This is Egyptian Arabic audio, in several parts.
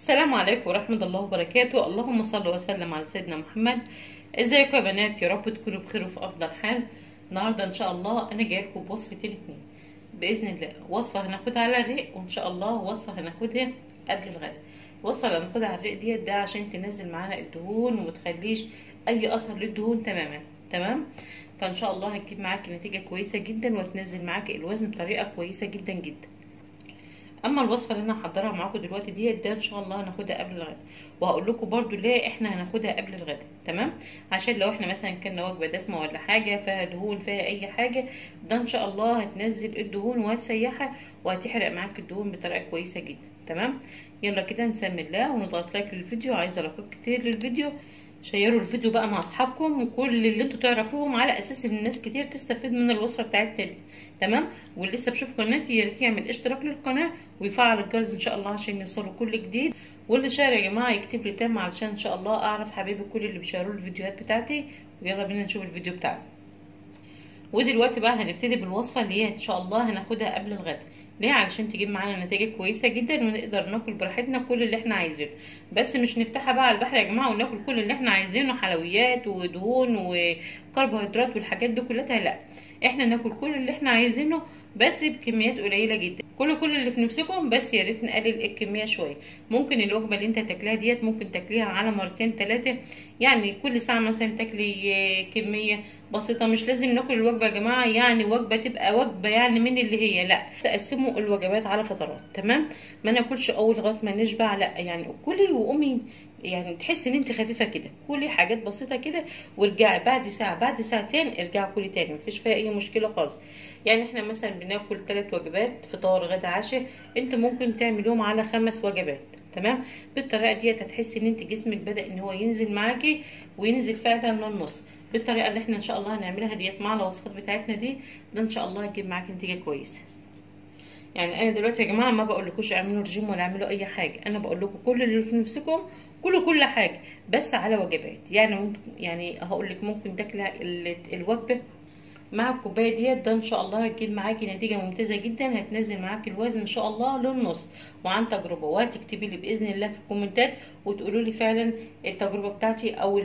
السلام عليكم ورحمة الله وبركاته اللهم صل وسلم على سيدنا محمد ازيكم يا بنات يا رب تكونوا بخير وفي افضل حال النهارده ان شاء الله انا جايه لكم بوصفتين اتنين باذن الله وصفه هناخدها على الريق وان شاء الله وصفه هناخدها قبل الغداء الوصفه اللي هناخدها على الريق ديت ده عشان تنزل معانا الدهون وما تخليش اي اثر للدهون تماما تمام فان شاء الله هتجيب معاكي نتيجه كويسه جدا وتنزل معاكي الوزن بطريقه كويسه جدا جدا اما الوصفه اللي انا هحضرها معاكم دلوقتي ديت ده ان شاء الله هناخدها قبل الغداء وهقول لكم برده ليه احنا هناخدها قبل الغداء تمام عشان لو احنا مثلا كنا وجبه دسمه ولا حاجه فيها دهون فيها اي حاجه ده ان شاء الله هتنزل الدهون وهتسيحها وهتحرق معاك الدهون بطريقه كويسه جدا تمام يلا كده نسمي الله ونضغط لايك للفيديو عايزه لايكات كتير للفيديو شيروا الفيديو بقى مع اصحابكم وكل اللي انتوا تعرفوهم على اساس ان الناس كتير تستفيد من الوصفه بتاعتنا دي تمام واللي لسه بيشوف قناتي يا ريت يعمل اشتراك للقناه ويفعل الجرس ان شاء الله عشان يوصلوا كل جديد واللي شارع يا جماعه يكتب لي تام علشان ان شاء الله اعرف حبايبي كل اللي بيشاروا الفيديوهات بتاعتي ويلا بينا نشوف الفيديو بتاعنا ودلوقتي بقى هنبتدي بالوصفه اللي هي ان شاء الله هناخدها قبل الغداء ليه علشان تجيب معانا نتائج كويسه جدا ونقدر ناكل براحتنا كل اللي احنا عايزينه بس مش نفتحها بقى على البحر يا جماعه وناكل كل اللي احنا عايزينه حلويات ودهون وكربوهيدرات والحاجات دي كلها لا احنا ناكل كل اللي احنا عايزينه بس بكميات قليله جدا كل كل اللي في نفسكم بس يا ريت نقلل الكميه شويه ممكن الوجبه اللي انت تاكلها ديت ممكن تاكليها على مرتين ثلاثه يعني كل ساعه مثلا تاكلي كميه بسيطه مش لازم ناكل الوجبه يا جماعه يعني وجبه تبقى وجبه يعني من اللي هي لا تقسموا الوجبات على فترات تمام ما ناكلش اول لغايه ما نشبع لا يعني كلي وقومي يعني تحسي ان انت خفيفه كده كلي حاجات بسيطه كده وارجعي بعد ساعه بعد ساعتين ارجعي كلي تاني مفيش فيها اي مشكله خالص يعني احنا مثلا بناكل ثلاث وجبات فطار غدا عشاء انت ممكن تعمليهم على خمس وجبات تمام بالطريقه ديت هتحسي ان انت جسمك بدا ان هو ينزل معاكي وينزل فعلا للنص بالطريقه اللي احنا ان شاء الله هنعملها ديت مع الوصفات بتاعتنا دي ده ان شاء الله هتجيب معاكي نتيجه كويسه يعني انا دلوقتي يا جماعه ما بقولكوش اعملوا رجيم ولا اعملوا اي حاجه انا بقول لكم كل اللي في نفسكم كله كل حاجه بس على وجبات يعني ممكن يعني هقول لك ممكن تاكلي الوجبه مع الكوبايه ديت ده ان شاء الله هتجيب معاكي نتيجه ممتازه جدا هتنزل معاكي الوزن ان شاء الله للنص وعن تجربه وهتكتبي لي باذن الله في الكومنتات وتقولوا لي فعلا التجربه بتاعتي او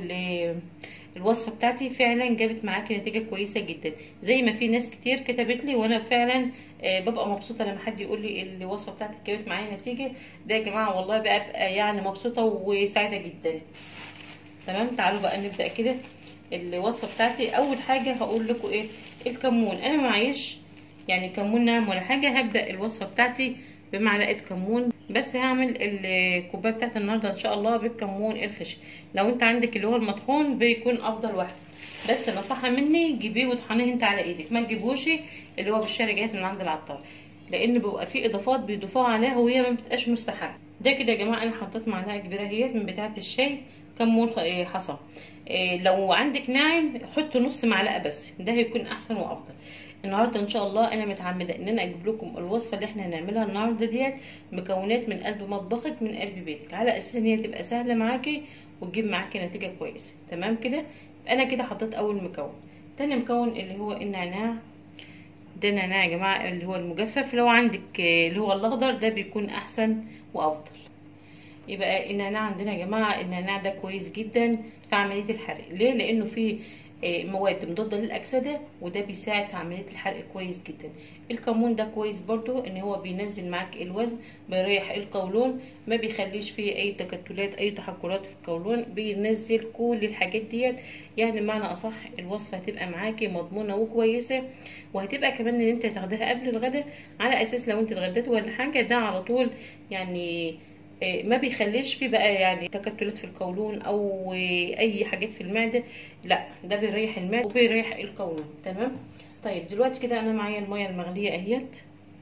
الوصفه بتاعتي فعلا جابت معاكي نتيجه كويسه جدا زي ما في ناس كتير كتبت لي وانا فعلا ببقى مبسوطه لما حد يقول لي الوصفه بتاعتك جابت معايا نتيجه ده يا جماعه والله بقى ابقى يعني مبسوطه وسعيده جدا تمام تعالوا بقى نبدا كده الوصفه بتاعتي اول حاجه هقول لكم ايه الكمون انا معيش يعني كمون ناعم ولا حاجه هبدا الوصفه بتاعتي بمعلقه كمون بس هعمل الكوبايه بتاعت النهارده ان شاء الله بالكمون الخشن لو انت عندك اللي هو المطحون بيكون افضل واحسن بس نصيحه مني جيبيه وطحنيه انت على ايدك ما تجيبوش اللي هو بالشارع جاهز من عند العطار لان بيبقى فيه اضافات بيضيفوها عليها وهي ما بتبقاش مستحبه ده كده يا جماعه انا حطيت معلقه كبيره اهيت من بتاعه الشاي كمون حصى إيه لو عندك ناعم حط نص معلقه بس ده هيكون احسن وافضل النهارده ان شاء الله انا متعمده ان انا اجيب لكم الوصفه اللي احنا هنعملها النهارده ديت مكونات من قلب مطبخك من قلب بيتك على اساس ان هي تبقى سهله معاكي وتجيب معاكي نتيجه كويسه تمام كده انا كده حطيت اول مكون تاني مكون اللي هو النعناع ده نعناع يا جماعه اللي هو المجفف لو عندك اللي هو الاخضر ده بيكون احسن وافضل يبقى النعناع عندنا يا جماعه النعناع ده كويس جدا في عمليه الحرق ليه لانه فيه مواد مضاده للاكسده وده بيساعد في عمليه الحرق كويس جدا الكمون ده كويس برضو ان هو بينزل معاك الوزن بيريح القولون ما بيخليش فيه اي تكتلات اي تحكرات في القولون بينزل كل الحاجات ديت يعني معنى اصح الوصفه هتبقى معاكي مضمونه وكويسه وهتبقى كمان ان انت تاخديها قبل الغداء على اساس لو انت اتغديتي ولا حاجه ده على طول يعني ما بيخليش فيه بقى يعني تكتلات في القولون او اي حاجات في المعده لا ده بيريح المعده وبيريح القولون تمام طيب دلوقتي كده انا معايا الميه المغليه اهيت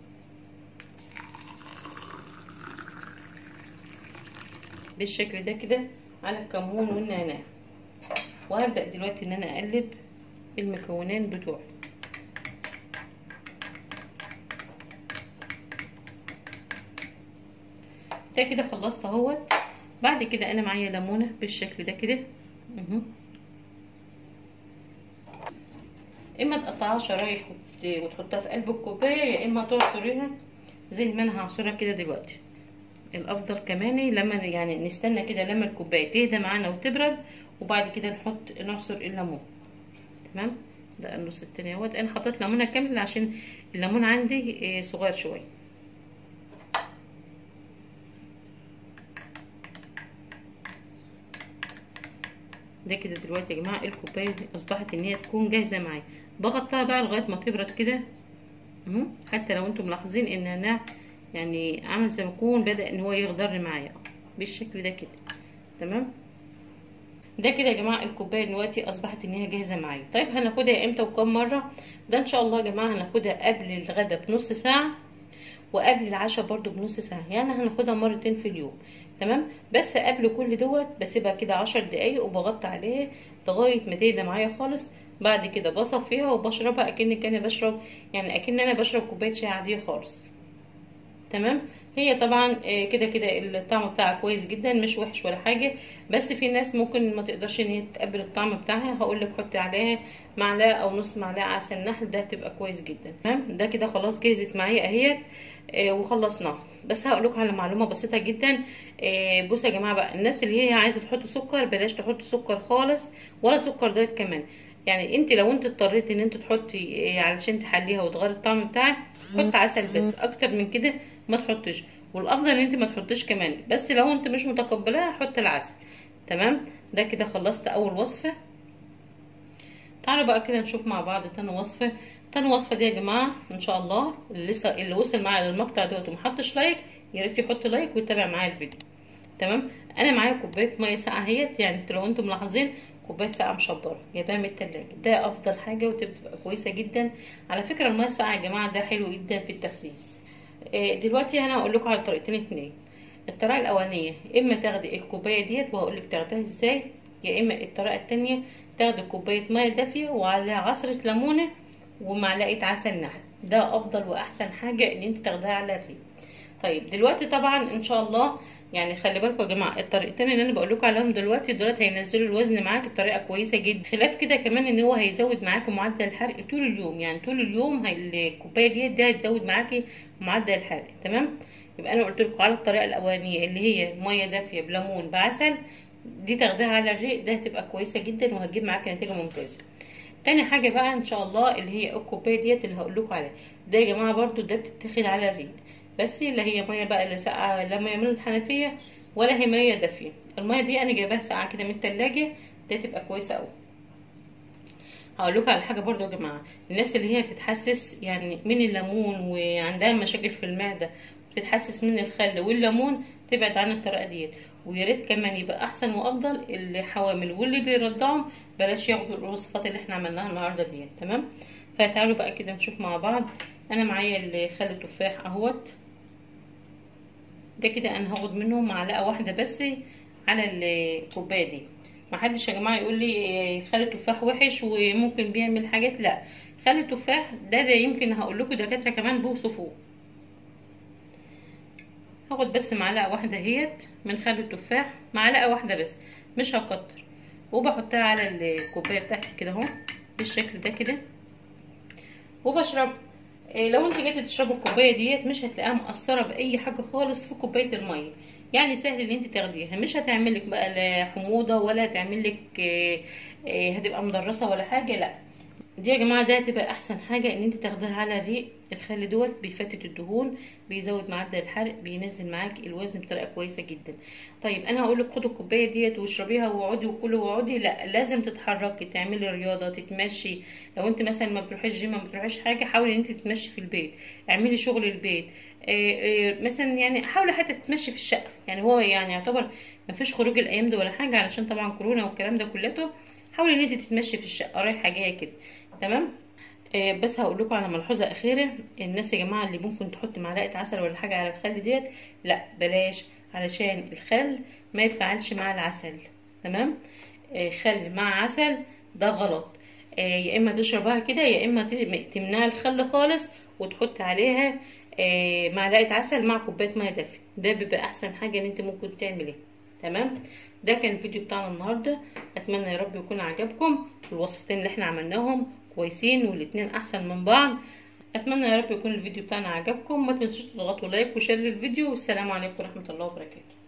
بالشكل ده كده على الكمون والنعناع وهبدا دلوقتي ان انا اقلب المكونات بتوعي ده كده خلصت اهوت بعد كده انا معايا ليمونه بالشكل ده كده اما تقطعها شرايح وتحطها في قلب الكوبايه يا اما تعصريها زي ما انا هعصرها كده دلوقتي الافضل كمان لما يعني نستنى كده لما الكوبايه تهدى معانا وتبرد وبعد كده نحط نعصر الليمون تمام ده النص التاني اهوت انا حطيت ليمونه كامله عشان الليمون عندي صغير شويه ده كده دلوقتي يا جماعه الكوبايه دي اصبحت ان هي تكون جاهزه معايا بغطيها بقى لغايه ما تبرد كده اهو حتى لو انتم ملاحظين ان النعناع يعني عامل زي ما يكون بدا ان هو يخضر معايا بالشكل ده كده تمام ده كده يا جماعه الكوبايه دلوقتي اصبحت ان هي جاهزه معايا طيب هناخدها امتى وكم مره ده ان شاء الله يا جماعه هناخدها قبل الغدا بنص ساعه وقبل العشاء برضو بنص ساعه يعني هناخدها مرتين في اليوم تمام بس قبل كل دوت بسيبها كده عشر دقايق وبغطي عليها لغايه ما تهدى معايا خالص بعد كده بصفيها وبشربها اكن كاني بشرب يعني اكن انا بشرب كوبايه شاي عاديه خالص تمام هي طبعا كده كده الطعم بتاعها كويس جدا مش وحش ولا حاجه بس في ناس ممكن ما تقدرش ان هي تقبل الطعم بتاعها هقول لك حطي عليها معلقه او نص معلقه عسل نحل ده هتبقى كويس جدا تمام ده كده خلاص جهزت معايا اهيت آه وخلصناها بس هقول لكم على معلومه بسيطه جدا آه بصوا يا جماعه بقى الناس اللي هي عايزه تحط سكر بلاش تحط سكر خالص ولا سكر دايت كمان يعني انت لو انت اضطريتي ان انت تحطي آه علشان تحليها وتغيري الطعم بتاعك حط عسل بس اكتر من كده ما تحطش والافضل ان انت ما تحطيش كمان بس لو انت مش متقبلاها حط العسل تمام ده كده خلصت اول وصفه تعالوا بقى كده نشوف مع بعض تاني وصفه تاني وصفه دي يا جماعه ان شاء الله اللي لسه اللي وصل معايا للمقطع دوت وما حطش لايك يا ريت يحط لايك ويتابع معايا الفيديو تمام انا معايا كوبايه ميه ساقعه اهيت يعني انتوا لو انتم ملاحظين كوبايه ساقعه مشبره جايباها من التلاجة ده افضل حاجه وتبقى كويسه جدا على فكره الميه الساقعه يا جماعه ده حلو جدا في التخسيس دلوقتي انا هقول لكم على طريقتين اتنين الطريقه الاولانيه اما تاخدي الكوبايه ديت وهقول لك تاخديها ازاي يا اما الطريقه التانية تاخدي كوبايه ميه دافيه وعليها عصره ليمونه ومعلقه عسل نحل ده افضل واحسن حاجه ان انت تاخديها على الريق طيب دلوقتي طبعا ان شاء الله يعني خلي بالكم يا جماعه الطريقتين اللي انا بقول لكم عليهم دلوقتي دولت هينزلوا الوزن معاك بطريقه كويسه جدا خلاف كده كمان ان هو هيزود معاكي معدل الحرق طول اليوم يعني طول اليوم الكوبايه ديت دي هتزود معاكي معدل الحرق تمام يبقى انا قلت لكم على الطريقه الاولانيه اللي هي ميه دافيه بليمون بعسل دي تاخديها على الريق ده هتبقى كويسه جدا وهتجيب معاكي نتيجه ممتازه تاني حاجه بقى ان شاء الله اللي هي الكوبايه ديت اللي هقول لكم عليها ده يا جماعه برده ده بتتاخد على الريق بس لا هي ميه بقى اللي ساقعه لا ميه من الحنفيه ولا هي ميه دافيه الميه دي انا جايباها ساقعه كده من التلاجة ده تبقى كويسه قوي هقول لكم على حاجه برضو يا جماعه الناس اللي هي بتتحسس يعني من الليمون وعندها مشاكل في المعده بتتحسس من الخل والليمون تبعد عن الطريقه ديت ويا ريت كمان يبقى احسن وافضل اللي حوامل واللي بيرضعهم بلاش ياخدوا الوصفات اللي احنا عملناها النهارده ديت تمام فتعالوا بقى كده نشوف مع بعض انا معايا خل التفاح اهوت ده كده انا هاخد منهم معلقه واحده بس على الكوبايه دي محدش يا جماعه يقول لي خل التفاح وحش وممكن بيعمل حاجات لا خل التفاح ده ده يمكن هقول لكم دكاتره كمان بيوصفوه هاخد بس معلقه واحده اهيت من خل التفاح معلقه واحده بس مش هكتر وبحطها على الكوبايه بتاعتي كده اهو بالشكل ده كده وبشرب لو انت جيتي تشربوا الكوبايه ديت مش هتلاقيها مقصره باي حاجه خالص في كوبايه الميه يعني سهل ان انت تاخديها مش هتعمل لك بقى لا حموضه ولا هتعمل لك هتبقى مدرسه ولا حاجه لا دي يا جماعه ده هتبقى احسن حاجه ان انت تاخديها على الريق الخل دوت بيفتت الدهون بيزود معدل الحرق بينزل معاكي الوزن بطريقه كويسه جدا طيب انا هقول لك خدي الكوبايه ديت واشربيها واقعدي وكلي واقعدي لا لازم تتحركي تعملي رياضه تتمشي لو انت مثلا ما بتروحيش جيم ما بتروحيش حاجه حاولي ان انت تتمشي في البيت اعملي شغل البيت إيه إيه مثلا يعني حاولي حتى تتمشي في الشقه يعني هو يعني يعتبر ما فيش خروج الايام دي ولا حاجه علشان طبعا كورونا والكلام ده كلته حاولي ان انت تتمشي في الشقه رايحه جايه كده تمام آه بس هقول لكم على ملحوظه اخيره الناس يا جماعه اللي ممكن تحط معلقه عسل ولا حاجه على الخل ديت لا بلاش علشان الخل ما يتفاعلش مع العسل تمام آه خل مع عسل ده غلط آه يا اما تشربها كده يا اما تمنع الخل خالص وتحط عليها معلقه عسل مع كوبايه ميه دافيه ده بيبقى احسن حاجه ان انت ممكن تعمليها تمام ده كان الفيديو بتاعنا النهارده اتمنى يا رب يكون عجبكم الوصفتين اللي احنا عملناهم كويسين والاتنين احسن من بعض اتمنى يا رب يكون الفيديو بتاعنا عجبكم ما تنسوش تضغطوا لايك وشير للفيديو والسلام عليكم ورحمه الله وبركاته